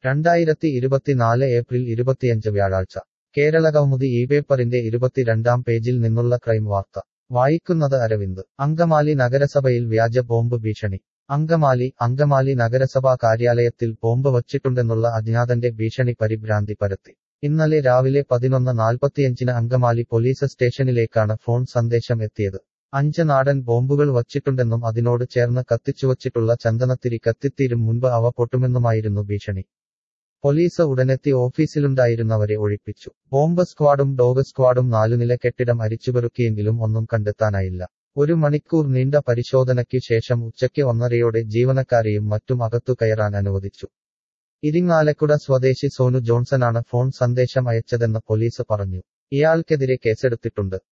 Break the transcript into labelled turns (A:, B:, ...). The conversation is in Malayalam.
A: രണ്ടായിരത്തി ഇരുപത്തിനാല് ഏപ്രിൽ ഇരുപത്തിയഞ്ച് വ്യാഴാഴ്ച കേരളകൗമുദി ഈ പേപ്പറിന്റെ ഇരുപത്തിരണ്ടാം പേജിൽ നിന്നുള്ള ക്രൈം വാർത്ത വായിക്കുന്നത് അരവിന്ദ് അങ്കമാലി നഗരസഭയിൽ വ്യാജ ബോംബ് ഭീഷണി അങ്കമാലി അങ്കമാലി നഗരസഭാ കാര്യാലയത്തിൽ ബോംബ് വച്ചിട്ടുണ്ടെന്നുള്ള അജ്ഞാതന്റെ ഭീഷണി പരിഭ്രാന്തി പരത്തി ഇന്നലെ രാവിലെ പതിനൊന്ന് നാൽപ്പത്തിയഞ്ചിന് അങ്കമാലി പോലീസ് സ്റ്റേഷനിലേക്കാണ് ഫോൺ സന്ദേശം എത്തിയത് അഞ്ച് നാടൻ ബോംബുകൾ വച്ചിട്ടുണ്ടെന്നും അതിനോട് ചേർന്ന് കത്തിച്ചുവച്ചിട്ടുള്ള ചന്ദനത്തിരി കത്തിത്തീരും മുൻപ് അവ പൊട്ടുമെന്നുമായിരുന്നു ഭീഷണി പോലീസ് ഉടനെത്തി ഓഫീസിലുണ്ടായിരുന്നവരെ ഒഴിപ്പിച്ചു ബോംബ് സ്ക്വാഡും ഡോഗ് സ്ക്വാഡും നാലുനില കെട്ടിടം അരിച്ചുപെറുക്കിയെങ്കിലും ഒന്നും കണ്ടെത്താനായില്ല ഒരു മണിക്കൂർ നീണ്ട പരിശോധനയ്ക്കു ശേഷം ഉച്ചയ്ക്ക് ഒന്നരയോടെ ജീവനക്കാരെയും മറ്റും അകത്തു കയറാൻ അനുവദിച്ചു ഇരിങ്ങാലക്കുട സ്വദേശി സോനു ജോൺസനാണ് ഫോൺ സന്ദേശം അയച്ചതെന്ന് പോലീസ് പറഞ്ഞു ഇയാൾക്കെതിരെ കേസെടുത്തിട്ടുണ്ട്